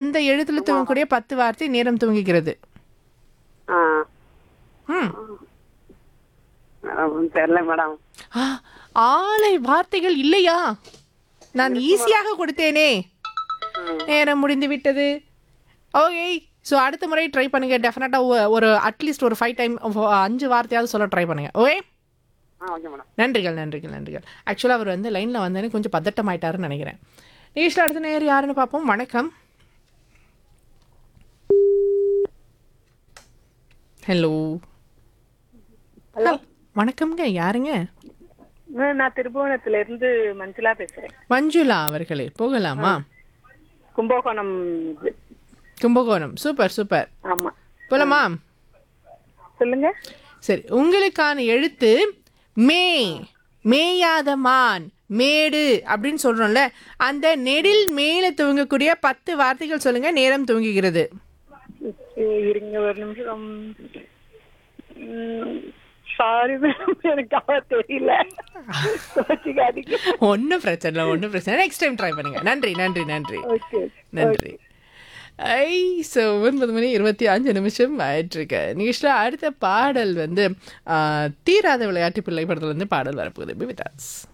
அந்த எழுத்துல துவங்கக்கூடிய பத்து வார்த்தை நேரம் துவங்குகிறது ஆ ம் மேடம் தெரியல மேடம் ஆ, ஆலை வார்த்தைகள் இல்லையா நான் ஈஸியாக கொடுத்தேனே நேரம் முடிந்து விட்டது ஓகே ஸோ அடுத்த முறை ட்ரை பண்ணுங்க டெஃபினட்டாக ஒரு அட்லீஸ்ட் ஒரு ஃபைவ் டைம் அஞ்சு வார்த்தையாவது சொல்ல ட்ரை பண்ணுங்க ஓகே ஆ ஓகே மேடம் நன்றிகள் நன்றிகள் நன்றிகள் ஆக்சுவலாக அவர் வந்து லைனில் வந்தோடனே கொஞ்சம் பதட்டமாயிட்டாருன்னு நினைக்கிறேன் நிகழ்ச்சியில் அடுத்த நேர் யாருன்னு பார்ப்போம் வணக்கம் ஹலோ ஹலோ வணக்கம்ங்க யாருங்க நான் திருபுவனத்துல இருந்து மஞ்சுளா பேசுறேன் மஞ்சுளா அவர்களே போகலாமா கும்பகோணம் கும்பகோணம் சூப்பர் சூப்பர் ஆமா போலாமா சொல்லுங்க சரி உங்களுக்கான எழுத்து மே மேயாத மான் மேடு அப்படின்னு சொல்றோம்ல அந்த நெடில் மேல துவங்கக்கூடிய பத்து வார்த்தைகள் சொல்லுங்க நேரம் துவங்குகிறது சரி, இருங்க ஒரு நிமிஷம் சாரி மேடம் எனக்கு அவ தெரியல கோச்சிக்காதீங்க ஒன்றும் பிரச்சனை இல்லை ஒன்றும் பிரச்சனை நெக்ஸ்ட் டைம் ட்ரை பண்ணுங்க நன்றி நன்றி நன்றி ஓகே நன்றி ஐ ஸோ ஒன்பது மணி இருபத்தி அஞ்சு நிமிஷம் ஆயிட்டுருக்கு நிகழ்ச்சியில் அடுத்த பாடல் வந்து ஆ, தீராத விளையாட்டு பிள்ளை படத்துல இருந்து பாடல் வரப்போகுது விட்டாஸ்